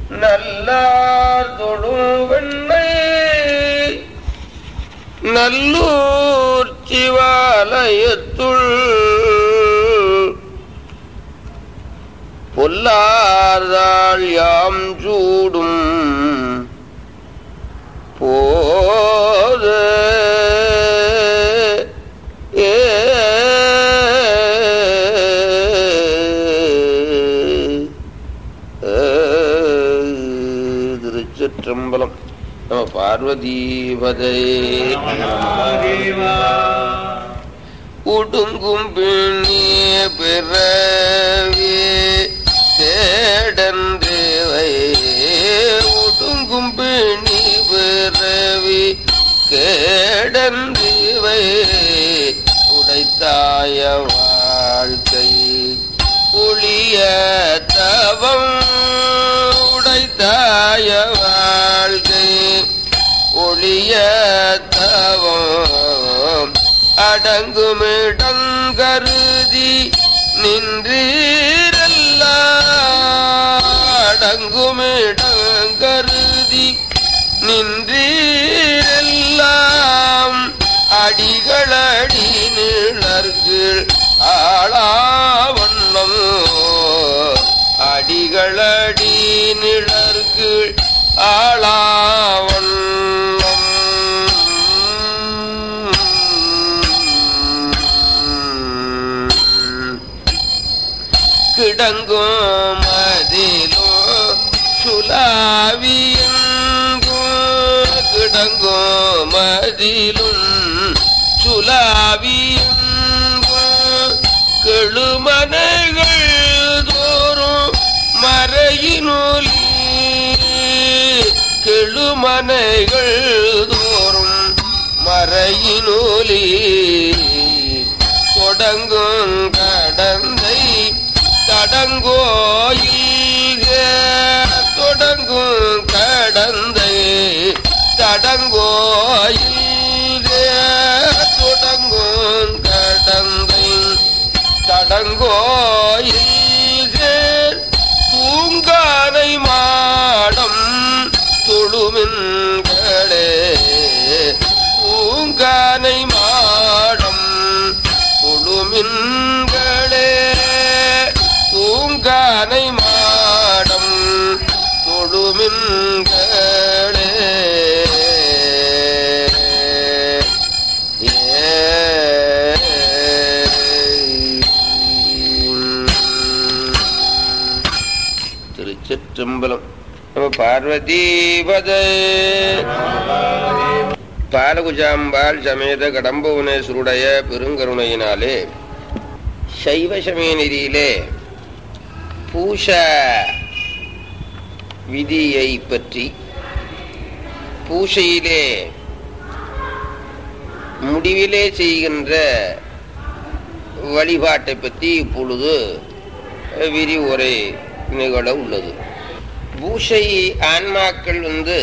நல்லார் தொழும் வெண்ணை நல்லூர் சிவாலயத்துள் பொல்லார்தாள் யாம் சூடும் போத ஏ திருச்சிற்றம்பலம் நம பார்வதீபதே உடுங்கும் பிணிய பிறவி கேடந்தேவை உடுங்கும் பிணி பிறவி கேடந்தேவை உடைத்தாய வாழ்க்கை ஒளிய தவம் உடைத்தாய வாழ்க்கை ஒளிய தவம் அடங்குமிடங்கருதி நின்றீரல்ல அடங்குமிடங்கருதி நின்றீரெல்லாம் அடிகளடி நிழற்கள் ஆளாவண்ணம் அடிகளடி நிழற்கள் ஆளாவண்ணம் கிடங்கும் மதிலும் சுலாவியங்கும் கிடங்கும் மதிலும் சுலாவியங்கும் கெழுமனைகள் தோறும் மறையினொலி கெழுமனைகள் தோறும் மறையினொலி தொடங்கும் கடந்தை தடங்கோயில் தொடங்கும் கடந்தை தடங்கோயில் தொடங்கும் கடந்தை தடங்கோயில் தூங்கானை மாடம் தொழுமின்களே பூங்கானை மாடம் தொழுமின்களே பூங்கானை மாடம் தொழுமின்களே திருச்சிற்றம்பலம் நம பார்வதீபதே பாலகுஜாம்பாள் சமேத கடம்புவனேஸ்வருடைய பெருங்கருணையினாலே சைவ சமய நெறியிலே பூஷ விதியை பற்றி பூஷையிலே முடிவிலே செய்கின்ற வழிபாட்டை பற்றி இப்பொழுது விரிவுரை நிகழ உள்ளது பூஷை ஆன்மாக்கள் வந்து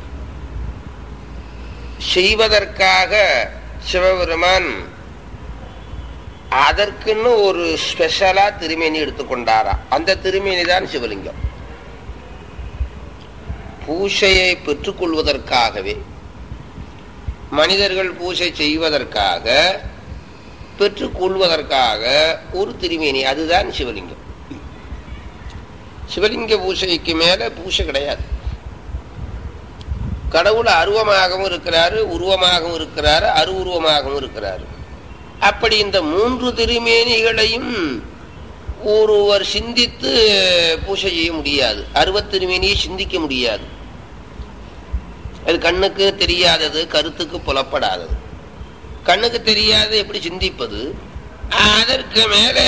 செய்வதற்காக சிவபெருமான் அதற்குன்னு ஒரு ஸ்பெஷலா திருமேனி எடுத்துக்கொண்டாரா அந்த திருமேனி தான் சிவலிங்கம் பூஷையை பெற்றுக்கொள்வதற்காகவே மனிதர்கள் பூஜை செய்வதற்காக பெற்றுக்கொள்வதற்காக ஒரு திருமேனி அதுதான் சிவலிங்கம் சிவலிங்க பூஜைக்கு மேல பூஜை கிடையாது கடவுள் அருவமாகவும் இருக்கிறாரு உருவமாகவும் இருக்கிறாரு அருவுருவமாகவும் இருக்கிறாரு அப்படி இந்த மூன்று திருமேனிகளையும் ஒருவர் சிந்தித்து பூஜை செய்ய முடியாது அருவத் திருமேனியை சிந்திக்க முடியாது அது கண்ணுக்கு தெரியாதது கருத்துக்கு புலப்படாதது கண்ணுக்கு தெரியாத எப்படி சிந்திப்பது அதற்கு மேல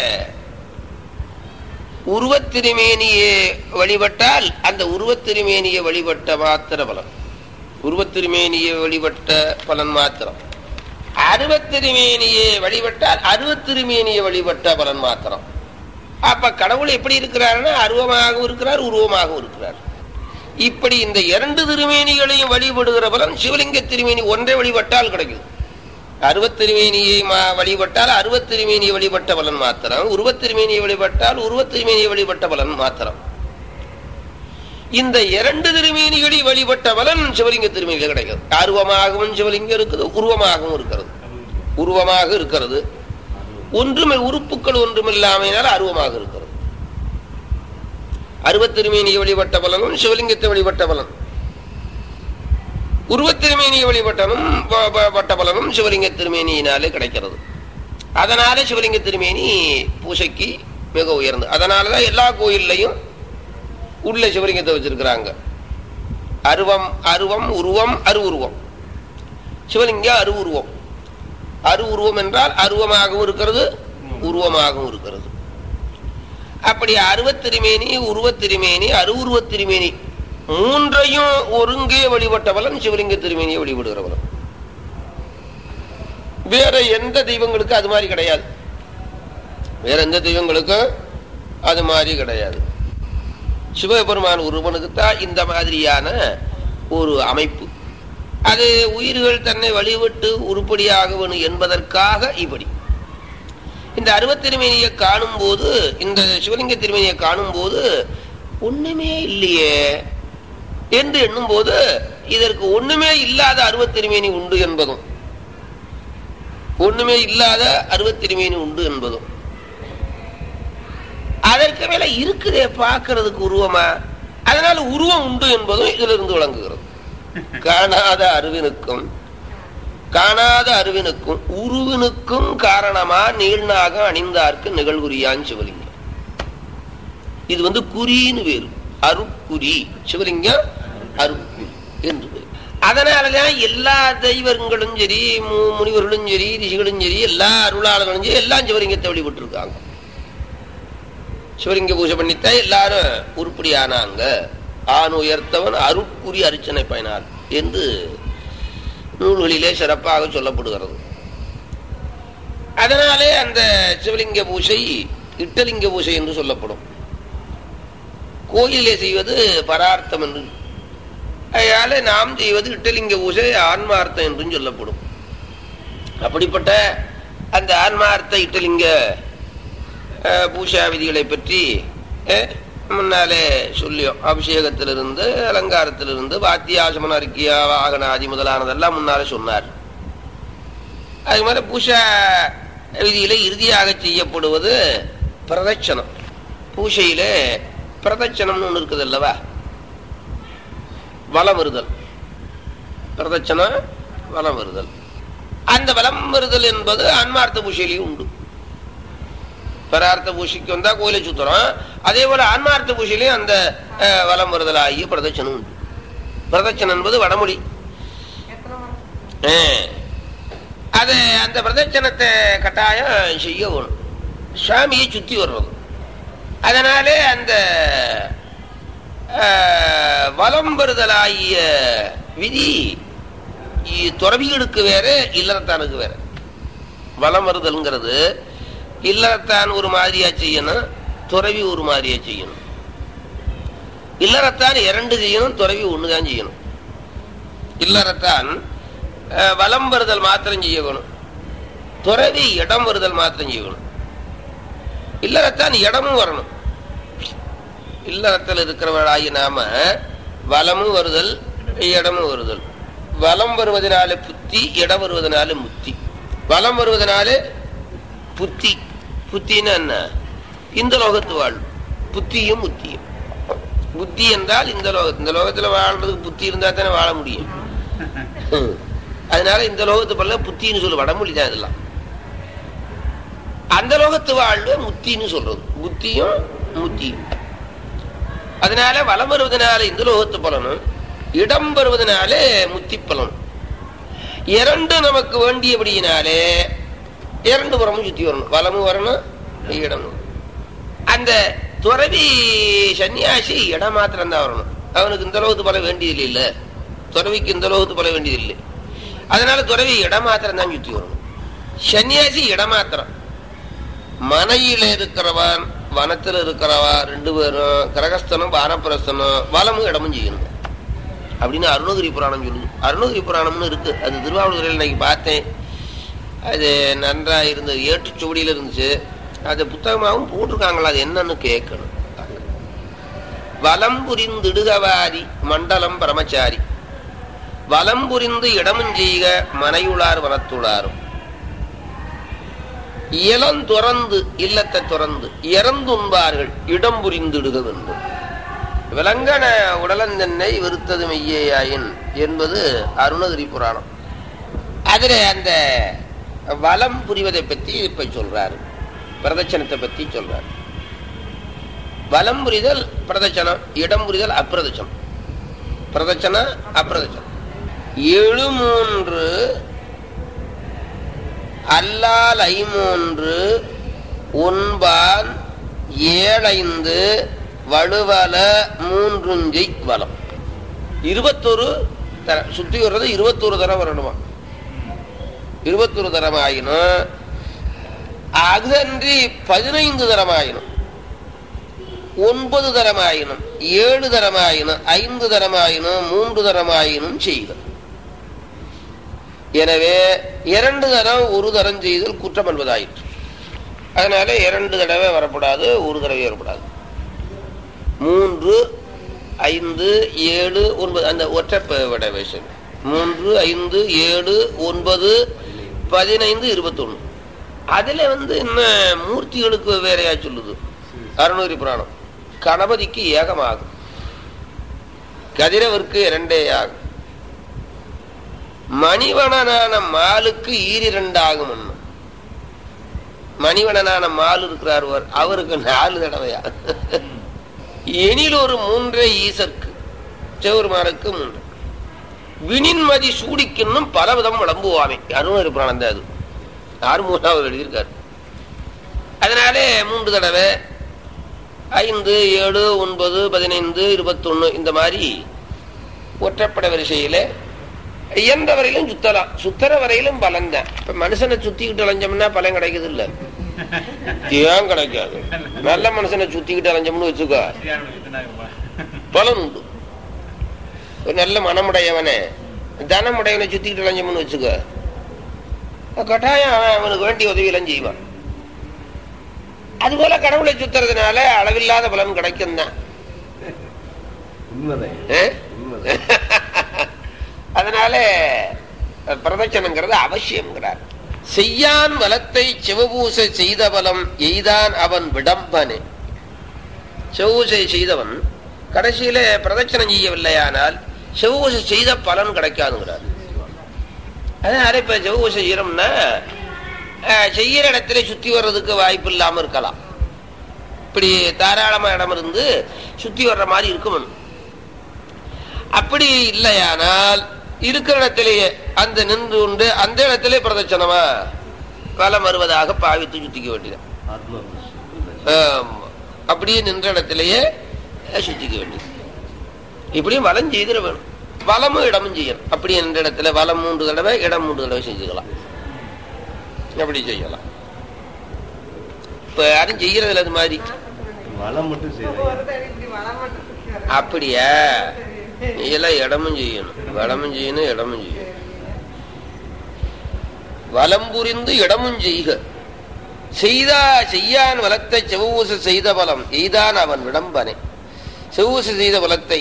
உருவத்திருமேனியை வழிபட்டால் அந்த உருவத்திருமேனியை வழிபட்ட மாத்திர பலன் உருவத்திருமேனியை வழிபட்ட பலன் மாத்திரம் அருவத்திருமேனியை வழிபட்டால் அருவத்திருமேனியை வழிபட்ட பலன் மாத்திரம் அப்ப கடவுள் எப்படி இருக்கிறாருன்னா அருவமாகவும் இருக்கிறார் உருவமாகவும் இருக்கிறார் இப்படி இந்த இரண்டு திருமேனிகளையும் வழிபடுகிற பலன் சிவலிங்க திருமேனி ஒன்றை வழிபட்டால் கிடைக்கும் அருவத்திருமேனியை வழிபட்டால் அருவத்திருமேனியை வழிபட்ட பலன் மாத்திரம் உருவத்திருமேனியை வழிபட்டால் உருவத்திருமேனியை வழிபட்ட பலன் மாத்திரம் இந்த இரண்டு திருமேனிகளை வழிபட்ட பலன் சிவலிங்க திருமேனியில கிடைக்கிறது அருவமாகவும் சிவலிங்கம் இருக்குது உருவமாகவும் இருக்கிறது உருவமாக இருக்கிறது ஒன்றுமே உறுப்புகள் ஒன்றுமில்லாமையினால் அருவமாக இருக்கிறது அருவத்திருமேனியை வழிபட்ட பலனும் சிவலிங்கத்தை வழிபட்ட பலன் உருவத்திருமேனியை வழிபட்டனும் வ- வ- பட்ட பலனும் சிவலிங்க திருமேனியினாலே கிடைக்கிறது அதனால சிவலிங்க திருமேனி பூசைக்கு மிக உயர்ந்தது அதனாலதான் எல்லா கோயில்லையும் உள்ள சிவலிங்கத்தை வச்சிருக்கிறாங்க அருவம் அருவம் உருவம் அருவுருவம் சிவலிங்கம் அருவுருவம் அருவுருவம் என்றால் அருவமாகவும் இருக்கிறது உருவமாகவும் இருக்கிறது அப்படி அருவத்திருமேனி உருவத்திருமேனி அருவுருவத் திருமேனி மூன்றையும் ஒருங்கே வழிபட்ட பலன் சிவலிங்க திருமேனியை வழிபடுகிற பலன் வேற எந்த தெய்வங்களுக்கு அது மாதிரி கிடையாது வேற எந்த தெய்வங்களுக்கும் அது மாதிரி கிடையாது சிவபெருமான் ஒருவனுக்கு தான் இந்த மாதிரியான ஒரு அமைப்பு அது உயிர்கள் தன்னை வழிபட்டு உருப்படியாக வேணும் என்பதற்காக இப்படி இந்த அருவத்திருமேனியை காணும் போது இந்த சிவலிங்க திருமேனியை காணும் போது ஒண்ணுமே இல்லையே என்று எண்ணும் போது இதற்கு ஒண்ணுமே இல்லாத அருவத்திருமேனி உண்டு என்பதும் ஒண்ணுமே இல்லாத அருவத்திருமேனி உண்டு என்பதும் அதற்கு மேல இருக்குதே பார்க்கிறதுக்கு உருவமா அதனால உருவம் உண்டு என்பதும் இதுல இருந்து விளங்குகிறது காணாத அறிவினுக்கும் காணாத அறிவினுக்கும் உருவினுக்கும் காரணமா நீள்நாக அணிந்தார்க்கு நிகழ்குறியான் சிவலிங்கம் இது வந்து குறின்னு வேறு அருட்குறி சிவலிங்கம் அருட்குறி என்று பேரு. அதனாலதான் எல்லா தெய்வங்களும் சரி மு- முனிவர்களும் சரி ரிஷிகளும் சரி எல்லா அருளாளர்களும் சரி எல்லாம் சிவலிங்கத்தை வழிபட்டு இருக்காங்க சிவலிங்க பூஜை பண்ணித்தான் எல்லாரும் உருப்படி ஆனாங்க ஆண் உயர்த்தவன் அருட்குறி அர்ச்சனை பயனார் என்று நூல்களிலே சிறப்பாக சொல்லப்படுகிறது அதனாலே அந்த சிவலிங்க பூஜை இட்டலிங்க பூஜை என்று சொல்லப்படும் கோயிலே செய்வது பரார்த்தம் என்று அதனால நாம் செய்வது இட்டலிங்க பூஜை ஆன்மார்த்தம் என்றும் சொல்லப்படும் அப்படிப்பட்ட அந்த ஆன்மார்த்த இட்டலிங்க அஹ், பூஷா விதிகளை பற்றி அஹ், முன்னாலே சொல்லியோம் அபிஷேகத்திலிருந்து அலங்காரத்திலிருந்து வாத்தியாசமன அறிக்கையா வாகனாதி முதலானதெல்லாம் முன்னாலே சொன்னார் அது மாதிரி பூஷா விதியில இறுதியாக செய்யப்படுவது பிரதட்சணம் பூஷையில பிரதட்சணம்னு ஒன்று இருக்குது அல்லவா வலம் வருதல் பிரதட்சணம் வலம் வருதல் அந்த வலம் வருதல் என்பது ஆன்மார்த்த பூஷையிலையும் உண்டு பரார்த்த பூஷைக்கு வந்தா கோயிலை சுத்துறோம் அதே போல ஆன்மார்த்த பூஷையிலையும் அந்த அஹ், வலம் வருதல் ஆகிய பிரதட்சணம் உண்டு பிரதட்சணம் என்பது வடமொழி அஹ். அது அந்த பிரதட்சணத்தை கட்டாயம் செய்ய வேணும் சுவாமியை சுத்தி வர்றது அதனாலே அந்த அஹ், வலம் வருதலாகிய விதி இ- துறவிகளுக்கு வேற இல்லறத்தானுக்கு வேற வலம் வருதல்ங்கிறது இல்லறத்தான் ஒரு மாதிரியா செய்யணும் துறவி ஒரு மாதிரியா செய்யணும் இல்லறத்தான் இரண்டு செய்யணும் துறவி ஒண்ணுதான் செய்யணும் இல்லறத்தான் அஹ், வலம் வருதல் மாத்திரம் செய்ய வேணும் துறவி இடம் வருதல் மாத்திரம் செய்யணும் இல்லறத்தான் இடமும் வரணும் இல்லறத்தில் இருக்கிறவர்களாகி நாம வலமும் வருதல் இடமும் வருதல் வலம் வருவதனால புத்தி இடம் வருவதனால முத்தி வலம் வருவதனால புத்தி புத்தின்னு என்ன இந்த லோகத்து வாழ் புத்தியும் முத்தியும் புத்தி என்றால் இந்த லோகம் இந்த லோகத்துல வாழ்றதுக்கு புத்தி இருந்தா தானே வாழ முடியும் ஹம். அதனால இந்த லோகத்து பல்ல புத்தின்னு சொல்லு வடமொழி தான் இதெல்லாம் அந்த லோகத்து வாழ்வு முத்தின்னு சொல்றது புத்தியும் முத்தியும் அதனால வலம் வருவதனால இந்த லோகத்து பலனும் இடம் வருவதனாலே முத்தி பலன் இரண்டு நமக்கு வேண்டியபடியினாலே இரண்டு புறமும் சுத்தி வரணும் வலமும் வரணும் இடமும் வரணும். அந்த துறவி சன்னியாசி இடம் மாத்திரம் தான் வரணும் அவனுக்கு இந்த லோகத்து பல வேண்டியதில்லை இல்ல துறவிக்கு இந்த லோகத்து பல வேண்டியதில்லை அதனால துறவி இடம் மாத்திரம் தான் சுத்தி வரணும் சன்னியாசி இடமாத்திரம் மனையில இருக்கிறவன் வனத்துல இருக்கிறவா ரெண்டு பேரும் கிரகஸ்தனும் வானப்பிரஸ்தனும் வலமும் இடமும் செய்யணும் அப்படின்னு அருணகிரி புராணம் சொல்லுது அருணகிரி புராணம்னு இருக்கு அது திருவாவூரில் இன்னைக்கு பார்த்தேன் அது நன்றா இருந்தது ஏற்றுச்சுவடியில இருந்துச்சு அது புத்தகமாகவும் போட்டிருக்காங்களா அது என்னன்னு கேட்கணும் வலம் புரிந்திடுகவாரி மண்டலம் பிரமச்சாரி வலம் புரிந்து இடமும் செய்க மனையுளார் வனத்துளாரும் இளம் துறந்து இல்லத்தை துறந்து இறந்துண்பார்கள் இடம் புரிந்திடுக வேண்டும் விலங்கன உடலந்தன்னை வெறுத்தது மெய்யேயாயின் என்பது அருணகிரி புராணம் அதில் அந்த வலம் புரிவதை பற்றி இப்ப சொல்றாரு பிரதட்சணத்தை பற்றி சொல்றாரு வலம் புரிதல் பிரதட்சணம் இடம் புரிதல் அப்பிரதட்சணம் பிரதட்சண அப்பிரதட்சணம் ஏழு மூன்று அல்லால் ஐமூன்று ஒன்பான் ஏழைந்து வலுவல மூன்றுஞ்சை வலம் இருபத்தொரு தர சுத்தி வர்றது இருபத்தொரு தரம் வரணுமா இருபத்தொரு தரம் ஆயினும் அதன்றி பதினைந்து தரம் ஆயினும் ஒன்பது தரமாயினும் ஏழு தரமாயினும் ஐந்து தரமாயினும் மூன்று தரமாயினும் செய்தல் எனவே இரண்டு தரம் ஒரு தரம் செய்தல் குற்றம் என்பதாயிற்று அதனால இரண்டு தடவை வரக்கூடாது ஒரு தடவை வரக்கூடாது மூன்று ஐந்து ஏழு ஒன்பது அந்த ஒற்றை விட விஷயம் மூன்று ஐந்து ஏழு ஒன்பது பதினைந்து இருபத்தொன்னு அதுல வந்து என்ன மூர்த்திகளுக்கு வேறையா சொல்லுது அருணகிரி புராணம் கணபதிக்கு ஏகமாகும் கதிரவருக்கு இரண்டே ஆகும் மணிவணனான மாலுக்கு ஈரிரண்டாகும் என்னும். மணிவணனான மால் இருக்கிறார் அவர், அவருக்கு நாலு தடவையா எனில் ஒரு மூன்றே ஈசற்கு சிவருமானுக்கு மூன்று வினின்மதி சூடிக்கின்னும் பலவிதம் விளம்புவாமே அருணகிரி புராணம் தான் அது ஆறு மூணாவது எழுதியிருக்காரு அதனாலே மூன்று தடவை ஐந்து ஏழு ஒன்பது பதினைந்து இருபத்தொன்னு இந்த மாதிரி ஒற்றைப்பட வரிசையில எந்த வரையிலும் சுத்தலாம் சுத்தர வரையிலும் பலன் தான் இப்ப மனுஷனை சுத்திக்கிட்டு அலைஞ்சோம்னா பலன் கிடைக்குது இல்ல ஏன் கிடைக்காது நல்ல மனுஷனை சுத்திக்கிட்டு அலைஞ்சோம்னு வச்சுக்கோ பலன் உண்டு ஒரு நல்ல மனமுடையவனே தனமுடையவனை சுத்திக்கிட்டு அலைஞ்சோம்னு வச்சுக்கோ கட்டாயம் அவன் அவனுக்கு வேண்டிய உதவி எல்லாம் செய்வான் அதுபோல கடவுளை சுத்துறதுனால அளவில்லாத பலன் கிடைக்கும் தான் உண்மைதான் ஆ? உண்மைதான் அதனால பிரதட்சணங்கிறது அவசியம்ங்கிறார் செய்யான் வலத்தை சிவபூசை செய்த பலம் எய்தான் அவன் விடம்பனே சிவபூசை செய்தவன் கடைசியில பிரதட்சணம் செய்யவில்லையானால் சிவபூசை செய்த பலன் கிடைக்காதுங்கிறார் அதனால இப்ப சிவபூசை செய்யறோம்னா அஹ், செய்யற இடத்துல சுத்தி வர்றதுக்கு வாய்ப்பு இல்லாம இருக்கலாம் இப்படி தாராளமா இடம் இருந்து சுத்தி வர்ற மாதிரி இருக்கணும் அப்படி இல்லையானால் இருக்கிற இடத்திலேயே அந்த நின்று உண்டு அந்த இடத்திலே பிரதட்சணமா வலம் வருவதாக பாவித்து சுத்திக்க வேண்டியது ஆத்மா அப்படியே நின்ற இடத்திலேயே சுத்திக்க வேண்டியது இப்படியும் வலம் செய்திட வேணும் வலமும் இடமும் செய்யணும் அப்படியே நின்ற இடத்துல வலம் மூன்று தடவை இடம் மூன்று தடவை செஞ்சுக்கலாம் அப்படி செய்யலாம் இப்ப யாரும் செய்யறதில்ல அது மாதிரி வளம் மட்டும் செய்யறீங்க அப்படியா நீ எல்லாம் இடமும் செய்யணும் வளமும் செய்யணும் இடமும் செய்யணும் வலம் புரிந்து இடமும் செய்க செய்தா செய்யான் வலத்தை செவ்வூச செய்த பலம் எய்தான் அவன் விடம்பனே செவ்வூச செய்த பலத்தை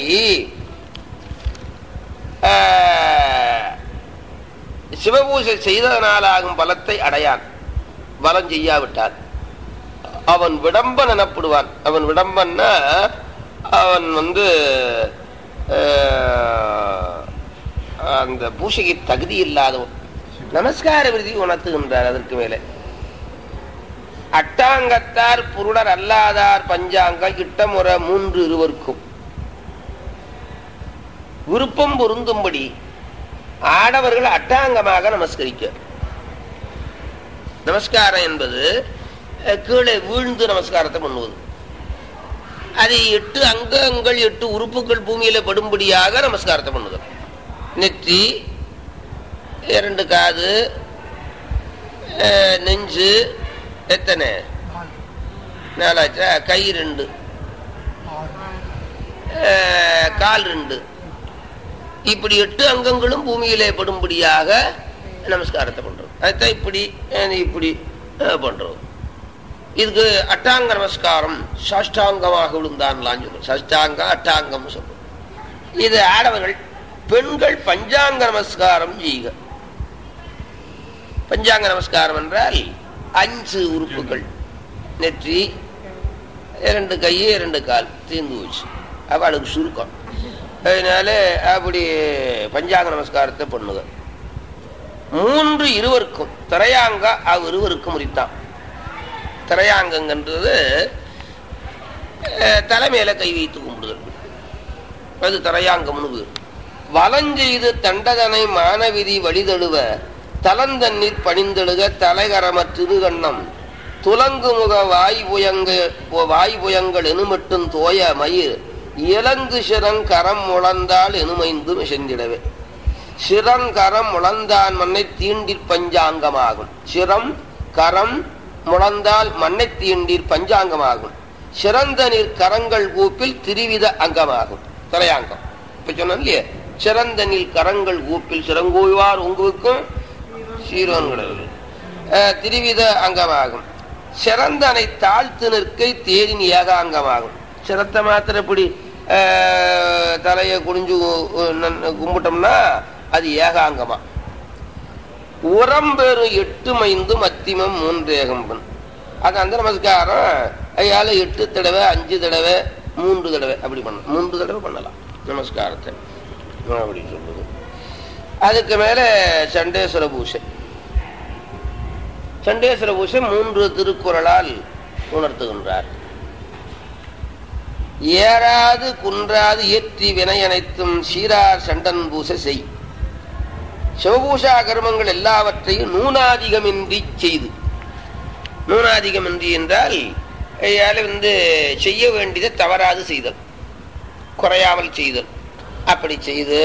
ஆஹ், சிவபூசை செய்ததனாலாகும் பலத்தை அடையான் வலம் செய்யாவிட்டால் அவன் விடம்பன் எனப்படுவான் அவன் விடம்பன்னா அவன் வந்து ஆஹ், அந்த பூசைக்கு தகுதி இல்லாதவன் நமஸ்கார விருதி உணர்த்துகின்றார் அதற்கு மேலே அட்டாங்கத்தார் புருடர் அல்லாதார் பஞ்சாங்கம் இட்டமுற மூன்று இருவருக்கும் விருப்பம் பொருந்தும்படி ஆடவர்கள் அட்டாங்கமாக நமஸ்கரிக்க நமஸ்காரம் என்பது அஹ், கீழே வீழ்ந்து நமஸ்காரத்தை பண்ணுவது அது எட்டு அங்கங்கள் எட்டு உறுப்புகள் பூமியில படும்படியாக நமஸ்காரத்தை பண்ணுதல் நெற்றி இரண்டு காது அஹ், நெஞ்சு எத்தனை நாலாச்சா கை ரெண்டு அஹ், கால் ரெண்டு இப்படி எட்டு அங்கங்களும் பூமியிலே படும்படியாக நமஸ்காரத்தை பண்றோம் அதுதான் இப்படி அஹ், இப்படி அஹ், பண்றோம் இதுக்கு அட்டாங்க நமஸ்காரம் சாஷ்டாங்கமாக விழுந்தான்லாம் சொல்லும் சஷ்டாங்கம் அட்டாங்கம் சொல்லும் இது ஆடவர்கள் பெண்கள் பஞ்சாங்க நமஸ்காரம் செய்க பஞ்சாங்க நமஸ்காரம் என்றால் அஞ்சு உறுப்புகள் நெற்றி இரண்டு கை இரண்டு கால் தீர்ந்து போச்சு அவளுக்கு சுருக்கம் அதனால அப்படி பஞ்சாங்க நமஸ்காரத்தை பண்ணுங்க மூன்று இருவருக்கும் திரையாங்க அவ் இருவருக்கும் முறித்தான் திரையாங்கன்றது தலைமையில கை வைத்து கும்பிடுதல் அது திரையாங்கம்னு பேர் வலஞ்செய்து தண்டதனை மானவிதி வழிதழுவ தலந்தண்ணீர் பணிந்தெழுக தலைகரமற்றிது கண்ணம் துலங்கு முக வாய் புயங்க வாய் புயங்கள் எனுமட்டும் தோய மயிர் இலங்கு சிறங்கரம் முழந்தால் எனுமைந்து செந்திடவே சிறங்கரம் முழந்தான் மண்ணை தீண்டிற் பஞ்சாங்கமாகும் சிரம் கரம் முழந்தால் மண்ணை தீண்டீர் பஞ்சாங்கமாகும் சிறந்த நீர் கரங்கள் கூப்பில் திரிவித அங்கமாகும் திரையாங்கம் இப்ப சொன்னோம் இல்லையே சிறந்த நீர் கரங்கள் கூப்பில் சிறங்கோய்வார் உங்குவுக்கும் சீரோன்கள் திரிவித அங்கமாகும் சிறந்தனை தாழ்த்து நிற்கை தேரின் ஏக அங்கமாகும் சிரத்தை மாத்திர இப்படி தலையை குடிஞ்சு கும்பிட்டோம்னா அது ஏகாங்கமா உரம்பெறும் எட்டு மைந்து மத்திமம் மூன்றேகம்பன் அது அந்த நமஸ்காரம் ஐயால எட்டு தடவை அஞ்சு தடவை மூன்று தடவை அப்படி பண்ண மூன்று தடவை பண்ணலாம் நமஸ்காரத்தை அப்படி சொல்லுது அதுக்கு மேல சண்டேஸ்வர பூசை சண்டேஸ்வர பூசை மூன்று திருக்குறளால் உணர்த்துகின்றார் ஏறாது குன்றாது ஏற்றி வினை அனைத்தும் சீரார் சண்டன் பூசை செய் சிவபூஷா கர்மங்கள் எல்லாவற்றையும் நூனாதிகமின்றி செய்து நூனாதிகமின்றி என்றால் வந்து செய்ய வேண்டியதை தவறாது செய்தல் குறையாமல் செய்தல் அப்படி செய்து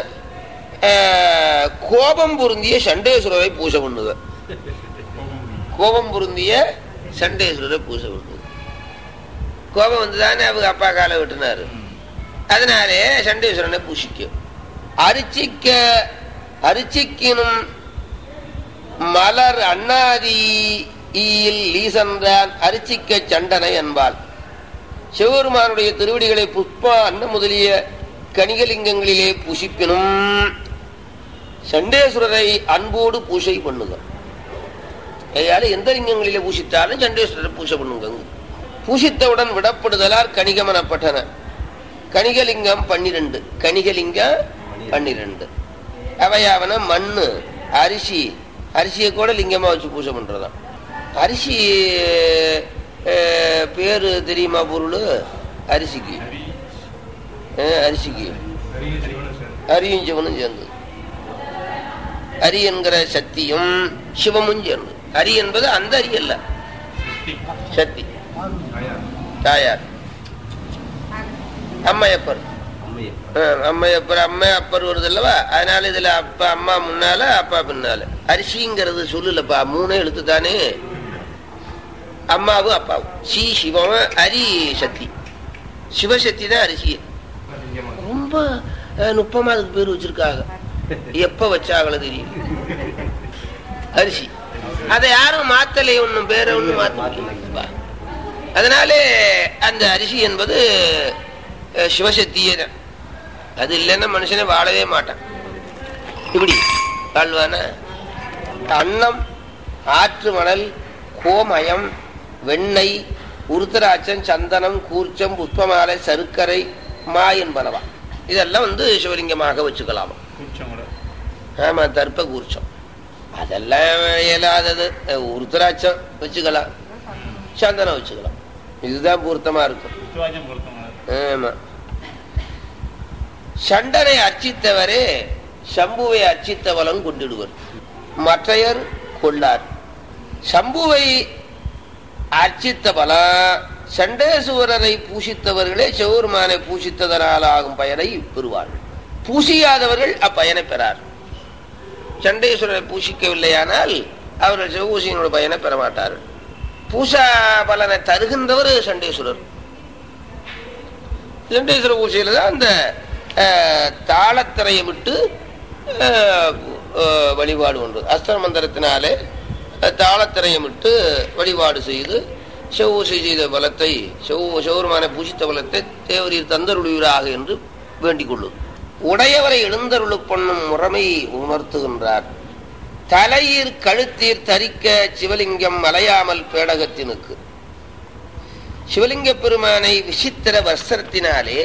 கோபம் பொருந்திய சண்டேஸ்வரரை பூஜை பண்ணுது கோபம் பொருந்திய சண்டேஸ்வரரை பூஜை பண்ணுது கோபம் வந்துதானே அவங்க அப்பா காலை விட்டுனாரு அதனாலே சண்டேஸ்வரனை பூசிக்கும் அரிச்சிக்க அரிச்சிக்கினும் மலர் அண்ணாதியில் லீசன்றான் அரிச்சிக்க சண்டனை என்பாள் சிவபெருமானுடைய திருவடிகளை புஷ்ப அன்ன முதலிய கணிகலிங்கங்களிலே புசிப்பினும் சண்டேஸ்வரரை அன்போடு பூசை பண்ணுங்க கையால எந்த லிங்கங்களிலே பூசித்தாலும் சண்டேஸ்வரரை பூசை பண்ணுங்க பூசித்தவுடன் விடப்படுதலால் கணிகமனப்பட்டன கணிகலிங்கம் பன்னிரண்டு கணிகலிங்கம் பன்னிரண்டு அவையாவன மண்ணு அரிசி அரிசியை கூட லிங்கமா வச்சு பூஜை பண்றதாம் அரிசி பேரு தெரியுமா பொருள் அரிசிக்கு அரிசிக்கு அரியும் சிவனும் சேர்ந்தது அரி என்கிற சக்தியும் சிவமும் சேர்ந்தது அரி என்பது அந்த அரி அல்ல சக்தி தாயார் அம்மையப்பர் அம்மையப்பர் அம்மா அப்பர் வருது அல்லவா அதனால இதுல அப்பா அம்மா முன்னால அப்பா பின்னால அரிசிங்கிறது சொல்லலப்பா மூணே எழுத்து தானே அம்மாவும் அப்பாவும் சி சிவம் அரி சக்தி சிவசக்தி தான் அரிசி ரொம்ப நுட்பமா அதுக்கு பேர் வச்சிருக்காங்க எப்ப வச்சாங்களோ தெரியும் அரிசி அதை யாரும் மாத்தலை ஒண்ணும் பேர ஒண்ணும் மாத்த அதனாலே அந்த அரிசி என்பது சிவசக்தியே தான் அது இல்லைன்னா மனுஷனே வாழவே மாட்டான் இப்படி வாழ்வான அன்னம் ஆற்று மணல் கோமயம் வெண்ணெய் உருத்தராட்சம் சந்தனம் கூர்ச்சம் புஷ்பமாலை சருக்கரை மா என்பனவா இதெல்லாம் வந்து சிவலிங்கமாக வச்சுக்கலாம் ஆமா தர்ப்ப கூர்ச்சம் அதெல்லாம் இயலாதது உருத்தராட்சம் வச்சுக்கலாம் சந்தனம் வச்சுக்கலாம் இதுதான் பொருத்தமா இருக்கும் ஆமா சண்டனை அர்ச்சித்தவரே சம்புவை அர்ச்சித்தவலம் கொண்டிடுவர் மற்றையர் கொள்ளார் சம்புவை அர்ச்சித்த பலம் சண்டேசுவரரை பூசித்தவர்களே சிவருமானை பூசித்ததனால் ஆகும் பயனை பெறுவார்கள் பூசியாதவர்கள் அப்பயனை பெறார் சண்டேஸ்வரரை பூசிக்கவில்லையானால் அவர்கள் சிவபூசியினோட பயனை பெற மாட்டார்கள் பூசா பலனை தருகின்றவர் சண்டேஸ்வரர் சண்டேஸ்வர பூசையில தான் அந்த தாளத்திரையை விட்டு வழிபாடு உண்டு அஸ்திர மந்திரத்தினாலே தாளத்திரையை விட்டு வழிபாடு செய்து செவ்வூசை செய்த பலத்தை செவ் சிவருமான பூஜித்த பலத்தை தேவரீர் தந்தருளுவீராக என்று வேண்டிக் கொள்ளும் உடையவரை எழுந்தருளு பண்ணும் முறைமை உணர்த்துகின்றார் தலையீர் கழுத்தீர் தரிக்க சிவலிங்கம் மலையாமல் பேடகத்தினுக்கு சிவலிங்க பெருமானை விசித்திர வஸ்திரத்தினாலே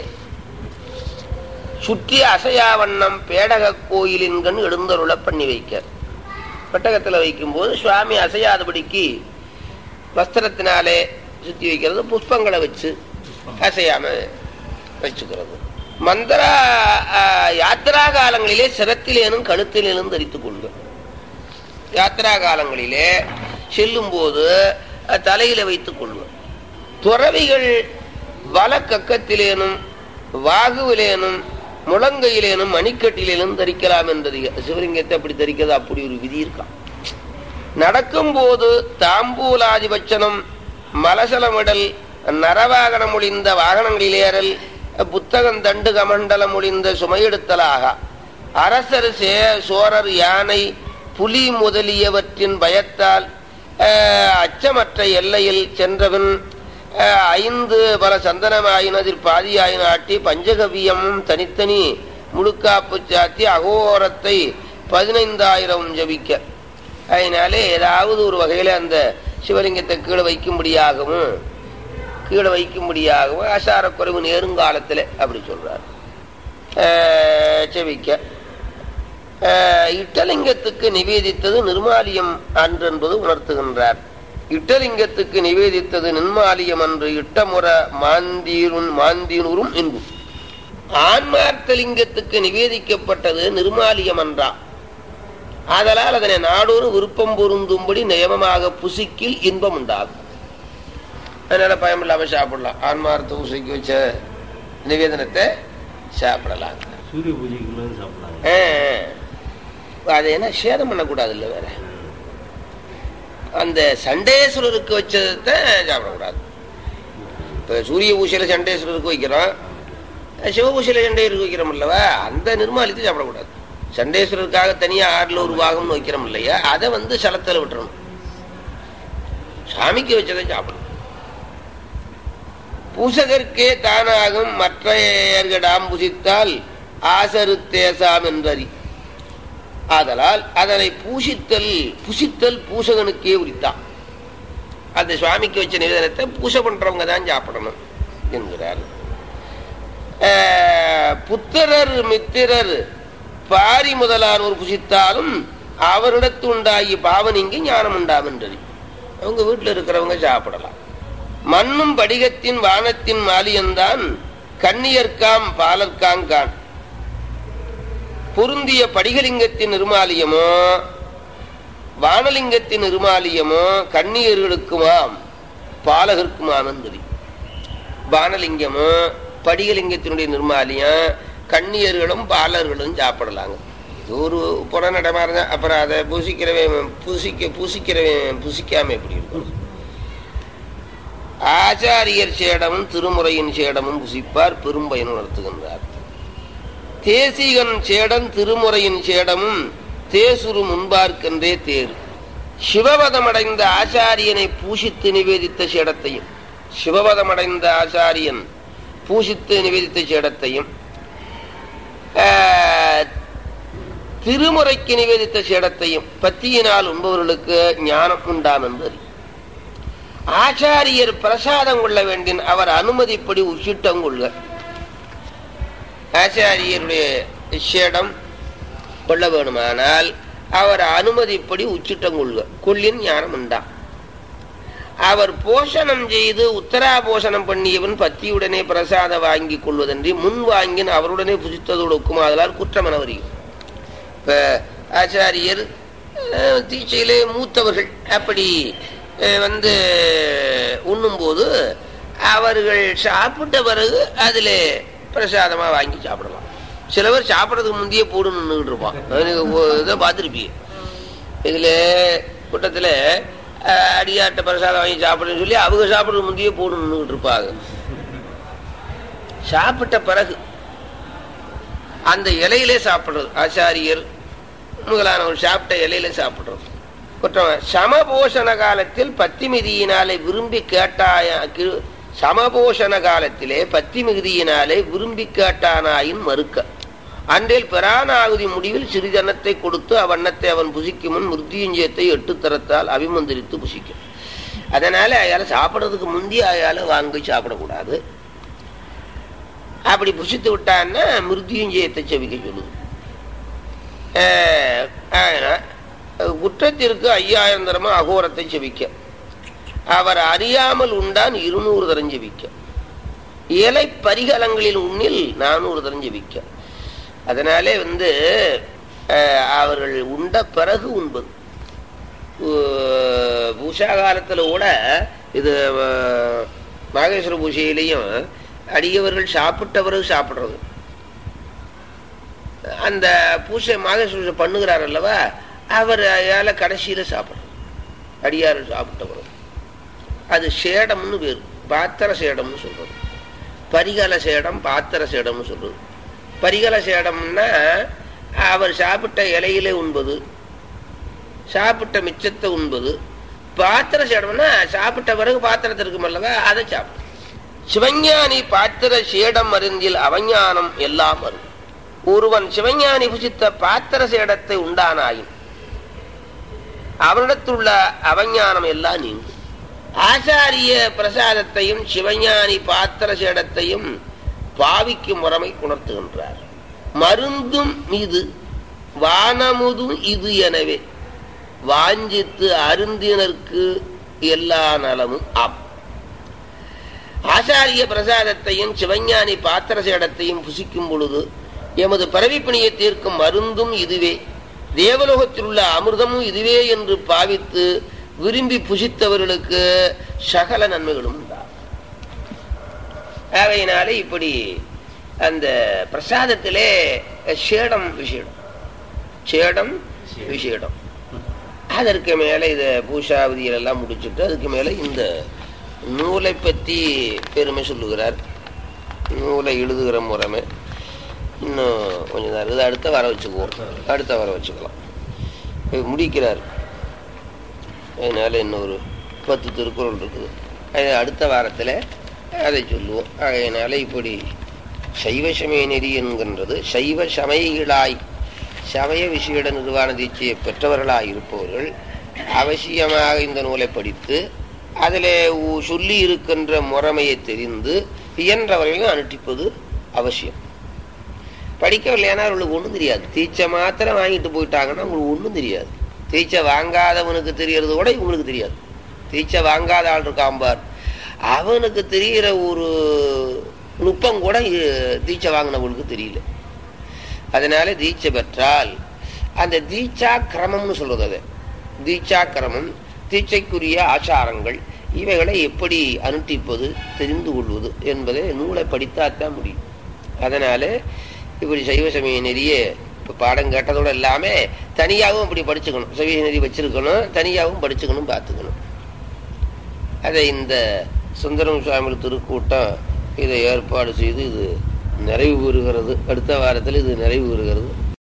சுற்றி அசையாவண்ணம் பேடக கோயிலின்கண் எழுந்தருள பண்ணி வைக்க பெட்டகத்தில் வைக்கும்போது சுவாமி அசையாதபடிக்கு வஸ்திரத்தினாலே சுத்தி வைக்கிறது புஷ்பங்களை வச்சு அசையாம வச்சுக்கிறது மந்திரா ஆஹ், யாத்திரா காலங்களிலே சிரத்திலேனும் கழுத்திலேனும் தரித்துக் கொள்க யாத்திரா காலங்களிலே செல்லும் போது அஹ், தலையில வைத்துக் கொள்க துறவிகள் வலக்கக்கத்திலேனும் வாகுவிலேனும் முழங்கையிலேனும் மணிக்கட்டிலேனும் தரிக்கலாம் என்றது சிவலிங்கத்தை அப்படி தரிக்கிறது அப்படி ஒரு விதி இருக்கான் நடக்கும் போது தாம்பூலாதிபட்சணம் மலசலமிடல் நரவாகனம் ஒளிந்த வாகனங்களிலேறல் புத்தகம் தண்டு கமண்டலம் ஒளிந்த சுமையெடுத்தலாக அரசர் சே சோரர் யானை புலி முதலியவற்றின் பயத்தால் அஹ், அச்சமற்ற எல்லையில் சென்றவன் அஹ், ஐந்து பல சந்தனமாயினதில் பாதியாயின ஆட்டி பஞ்சகவியமும் தனித்தனி முழுக்காப்பு சாத்தி அகோரத்தை பதினைந்தாயிரம் ஜபிக்க அதனாலே ஏதாவது ஒரு வகையில அந்த சிவலிங்கத்தை கீழே வைக்கும்படியாகவும் கீழே வைக்கும்படியாகவும் ஆசாரக்குறைவு நேருங்காலத்தில் அப்படி சொல்றார் அஹ், செபிக்க அஹ், இட்டலிங்கத்துக்கு நிவேதித்தது நிர்மாலியம் அன்று என்பது உணர்த்துகின்றார் இட்டலிங்கத்துக்கு நிவேதித்தது நிர்மாலியம் அன்று இட்டமுற மாந்தீரும் மாந்தீனூரும் என்பும் ஆன்மார்த்தலிங்கத்துக்கு நிவேதிக்கப்பட்டது நிர்மாலியம் அன்றா ஆதலால் அதனை நாடோறு விருப்பம் பொருந்தும்படி நியமமாக புசிக்கில் இன்பம் உண்டாகும் அதனால பயமில்லாம சாப்பிடலாம் ஆன்மார்த்த பூசைக்கு வச்ச நிவேதனத்தை சாப்பிடலாம் சூரிய பூஜைக்கு மேலே சாப்பிடலாம் ஆ, ஆ. அது என்ன சேதம் பண்ணக்கூடாது இல்லை வேற அந்த சண்டேஸ்வரருக்கு வச்சதை சாப்பிடக்கூடாது இப்போ சூரிய பூசையில சண்டேஸ்வரருக்கு வைக்கிறோம் சிவபூசையில சண்டேஸ்வரருக்கு வைக்கிறோம் இல்லவா அந்த நிர்மாலித்து சாப்பிடக்கூடாது சண்டேஸ்வரருக்காக தனியா ஆறுல ஒரு பாகம்னு வைக்கிறோம் இல்லையா அதை வந்து சலத்தில் விட்டுறணும் சாமிக்கு வச்சதை சாப்பிடணும் பூசகர்க்கே தானாகும் மற்றையர்களிடம் புசித்தால் ஆசருத்தேசாம் என்றறி ஆதலால் அதனை பூசித்தல் புசித்தல் பூசகனுக்கே உரித்தான் அந்த சுவாமிக்கு வச்ச நிவேதனத்தை பூசை பண்றவங்க தான் சாப்பிடணும் என்கிறார் ஆஹ், புத்திரர் மித்திரர் பாரி முதலானோர் புசித்தாலும் அவரிடத்து உண்டாகி பாவனிங்கு ஞானம் உண்டாம் என்றது அவங்க வீட்டில் இருக்கிறவங்க சாப்பிடலாம் மண்ணும் படிகத்தின் வானத்தின் மாலியந்தான் கன்னியர்க்காம் பாலர்காங்கான் பொருந்திய படிகலிங்கத்தின் நிருமாலியமோ வானலிங்கத்தின் நிருமாலியமோ கன்னியர்களுக்குமாம் பாலகருக்குமாம் என்பது வானலிங்கமோ படிகலிங்கத்தினுடைய நிர்மாலியம் கன்னியர்களும் பாலர்களும் சாப்பிடலாங்க இது ஒரு புறநடமா இருந்தா அப்புறம் அதை பூசிக்கிறவன் பூசிக்க பூசிக்கிறவன் பூசிக்காம எப்படி இருக்கும் ஆச்சாரியர் சேடமும் திருமுறையின் சேடமும் புசிப்பார் பெரும்பயன் உணர்த்துகின்றார் தேசிகன் சேடன் திருமுறையின் சேடமும் தேசுரு முன்பார்க்கென்றே தேர் சிவபதமடைந்த ஆச்சாரியனை பூஷித்து நிவேதித்த சேடத்தையும் சிவபதமடைந்த ஆச்சாரியன் பூஷித்து நிவேதித்த சேடத்தையும் ஆஹ், திருமுறைக்கு நிவேதித்த சேடத்தையும் பத்தியினால் உண்பவர்களுக்கு ஞானம் உண்டாம் என்று அறி. ஆச்சாரியர் பிரசாதம் கொள்ள வேண்டின் அவர் அனுமதிப்படி உச்சிட்டம் கொள்க ஆச்சாரியருடைய சேடம் கொள்ள வேணுமானால் அவர் அனுமதிப்படி உச்சிட்டம் கொள்க கொள்ளின் ஞானம் உண்டாம் அவர் போஷணம் செய்து உத்தரா போஷணம் பண்ணியவன் பத்தியுடனே பிரசாத வாங்கி கொள்வதன்றி முன் வாங்கின் அவருடனே புசித்ததோடு ஒக்குமாதலால் குற்றம் என வருகிறது இப்ப ஆச்சாரியர் அஹ், தீட்சையிலே மூத்தவர்கள் அப்படி அஹ், வந்து உண்ணும்போது அவர்கள் சாப்பிட்ட பிறகு அதில் பிரசாதமா வாங்கி சாப்பிடலாம் சிலவர் சாப்பிட்றதுக்கு முந்தையே போடு நின்றுட்டு இருப்பான் எனக்கு ஒ- இதை பார்த்துருப்பீங்க இதுல கூட்டத்துல அஹ், அடியாட்ட பிரசாதம் வாங்கி சாப்பிடுன்னு சொல்லி அவங்க சாப்பிட்றது முந்தையே போடு நின்றுட்டு இருப்பாங்க சாப்பிட்ட பிறகு அந்த இலையிலே சாப்பிடுறது ஆச்சாரியர் முதலானவர் சாப்பிட்ட இலையில சாப்பிடுறது குற்றம் சமபோஷண காலத்தில் பத்தி மிதியினாலே விரும்பி கேட்டாய கி- சமபோஷண காலத்திலே பத்தி மிகுதியினாலே விரும்பி கேட்டானாயின் மறுக்க அன்றில் பிரானாகுதி முடிவில் சிறிதனத்தை கொடுத்து அவ்வண்ணத்தை அவன் புசிக்கும் முன் மிருத்யுஞ்சயத்தை எட்டு தரத்தால் அபிமந்திரித்து புசிக்கும் அதனால அயால சாப்பிட்றதுக்கு முந்தி அயால வாங்கி சாப்பிடக்கூடாது அப்படி புசித்து விட்டான்னா மிருத்யுஞ்சயத்தை செவிக்க சொல்லுது அஹ், ஆஹ், குற்றத்திற்கு ஐயாயிரம் தரமா அகோரத்தை செவிக்க அவர் அறியாமல் உண்டான் இருநூறு தரம் ஜெபிக்க இலை பரிகலங்களில் உன்னில் நானூறு தரம் ஜெபிக்க அதனாலே வந்து அஹ், அவர்கள் உண்ட பிறகு உண்பது உ- பூஷா காலத்துல கூட இது அஹ், நாகேஸ்வர பூஜையிலையும் அடியவர்கள் சாப்பிட்ட பிறகு சாப்பிடுறது அந்த பூசை மாகேஸ்வர பூஜை பண்ணுகிறார் அல்லவா அவர் அயால கடைசியில சாப்பிடுறது அடியார் சாப்பிட்ட பிறகு அது சேடம்னு பேர் பாத்திர சேடம்னு சொல்றது பரிகல சேடம் பாத்திர சேடம்னு சொல்றது பரிகல சேடம்னா அவர் சாப்பிட்ட இலையிலே உண்பது சாப்பிட்ட மிச்சத்தை உண்பது பாத்திர சேடம்னா சாப்பிட்ட பிறகு பாத்திரத்தில் இருக்கும் அல்லவா அதை சாப்பிடும் சிவஞானி பாத்திர சேடம் மருந்தில் அவஞானம் எல்லாம் வரும் ஒருவன் சிவஞானி புசித்த பாத்திர சேடத்தை உண்டானாயின் அவனிடத்துள்ள அவஞானம் எல்லாம் நீங்கும் ஆசாரிய பிரசாதத்தையும் சிவஞானி பாத்திர சேடத்தையும் பாவிக்கும் முறைமை உணர்த்துகின்றார் மருந்தும் இது வானமுதும் இது எனவே வாஞ்சித்து அருந்தினருக்கு எல்லா நலமும் ஆம் ஆசாரிய பிரசாதத்தையும் சிவஞானி பாத்திர சேடத்தையும் புசிக்கும் பொழுது எமது பரவிப்பணியை தீர்க்கும் மருந்தும் இதுவே தேவலோகத்தில் உள்ள அமிர்தமும் இதுவே என்று பாவித்து விரும்பி புசித்தவர்களுக்கு சகல நன்மைகளும் உண்டாகும் ஆகையினாலே இப்படி அந்த பிரசாதத்திலே சேடம் விஷயம் சேடம் விஷயம் அதற்கு மேலே இதை பூஷாவதிகள் எல்லாம் முடிச்சுட்டு அதுக்கு மேலே இந்த நூலை பற்றி பெருமை சொல்லுகிறார் நூலை எழுதுகிற முறைமை இன்னும் கொஞ்சம் தான் இருக்குது அடுத்த வர வச்சுக்குவோம் அடுத்த வர வச்சுக்கலாம் இது முடிக்கிறார் அதனால இன்னொரு பத்து திருக்குறள் இருக்குது அது அடுத்த வாரத்தில் அதை சொல்லுவோம் அதனால இப்படி சைவ சமய நெறி என்கின்றது சைவ சமயிகளாய் சமய விசேட நிர்வாண தீட்சையை பெற்றவர்களாய் இருப்பவர்கள் அவசியமாக இந்த நூலை படித்து அதில் சொல்லி இருக்கின்ற முறைமையை தெரிந்து இயன்றவர்களையும் அனுட்டிப்பது அவசியம் படிக்கவில்லைன்னா அவர்களுக்கு ஒன்றும் தெரியாது தீட்சை மாத்திரம் வாங்கிட்டு போயிட்டாங்கன்னா உங்களுக்கு ஒன்றும் தெரியாது தீட்சை வாங்காதவனுக்கு தெரியறது கூட இவங்களுக்கு தெரியாது தீட்சை வாங்காத ஆள் இருக்காம்பார் அவனுக்கு தெரிகிற ஒரு நுட்பம் கூட இ- தீட்சை வாங்கினவங்களுக்கு தெரியல அதனால தீட்சை பெற்றால் அந்த தீட்சா கிரமம்னு சொல்றது அது தீட்சா கிரமம் தீட்சைக்குரிய ஆச்சாரங்கள் இவைகளை எப்படி அனுஷ்டிப்பது தெரிந்து கொள்வது என்பதை நூலை படித்தாத்தான் முடியும் அதனால இப்படி சைவ சமய நெறிய இப்போ பாடம் கேட்டதோட எல்லாமே தனியாகவும் இப்படி படிச்சுக்கணும் சைவ நெறி வச்சிருக்கணும் தனியாகவும் படிச்சுக்கணும் பார்த்துக்கணும் அதை இந்த சுந்தரம் சுவாமி திருக்கூட்டம் இதை ஏற்பாடு செய்து இது நிறைவு பெறுகிறது அடுத்த வாரத்தில் இது நிறைவு பெறுகிறது